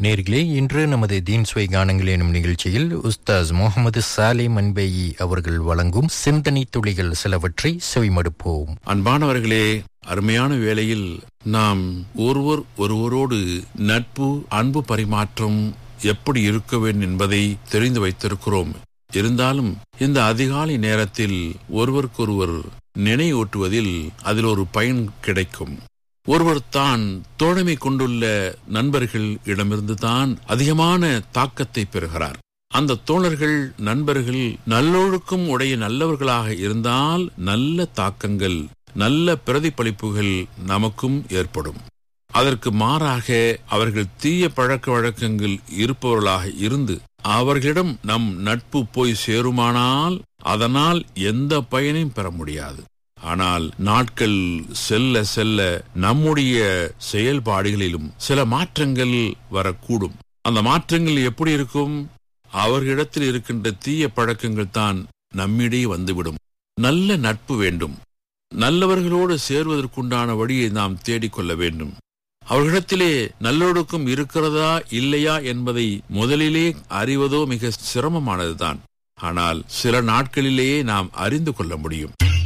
நேர்களே இன்று நமது தீன் சுவை கானங்கள் எனும் நிகழ்ச்சியில் உஸ்தாஸ் முகமது சாலே மன்பேயி அவர்கள் வழங்கும் சிந்தனை துளிகள் சிலவற்றை செவிமடுப்போம் அன்பானவர்களே அருமையான வேளையில் நாம் ஒருவர் ஒருவரோடு நட்பு அன்பு பரிமாற்றம் எப்படி இருக்க வேண்டும் என்பதை தெரிந்து வைத்திருக்கிறோம் இருந்தாலும் இந்த அதிகாலை நேரத்தில் ஒருவருக்கொருவர் நினைவூட்டுவதில் அதில் ஒரு பயன் கிடைக்கும் ஒருவர் தான் தோழமை கொண்டுள்ள நண்பர்கள் இடமிருந்து தான் அதிகமான தாக்கத்தை பெறுகிறார் அந்த தோழர்கள் நண்பர்கள் நல்லொழுக்கம் உடைய நல்லவர்களாக இருந்தால் நல்ல தாக்கங்கள் நல்ல பிரதிபலிப்புகள் நமக்கும் ஏற்படும் அதற்கு மாறாக அவர்கள் தீய பழக்க வழக்கங்கள் இருப்பவர்களாக இருந்து அவர்களிடம் நம் நட்பு போய் சேருமானால் அதனால் எந்த பயனையும் பெற முடியாது ஆனால் நாட்கள் செல்ல செல்ல நம்முடைய செயல்பாடுகளிலும் சில மாற்றங்கள் வரக்கூடும் அந்த மாற்றங்கள் எப்படி இருக்கும் அவர்களிடத்தில் இருக்கின்ற தீய பழக்கங்கள் தான் நம்மிடையே வந்துவிடும் நல்ல நட்பு வேண்டும் நல்லவர்களோடு சேர்வதற்குண்டான வழியை நாம் தேடிக்கொள்ள வேண்டும் அவர்களிடத்திலே நல்லொழுக்கம் இருக்கிறதா இல்லையா என்பதை முதலிலே அறிவதோ மிக சிரமமானதுதான் ஆனால் சில நாட்களிலேயே நாம் அறிந்து கொள்ள முடியும்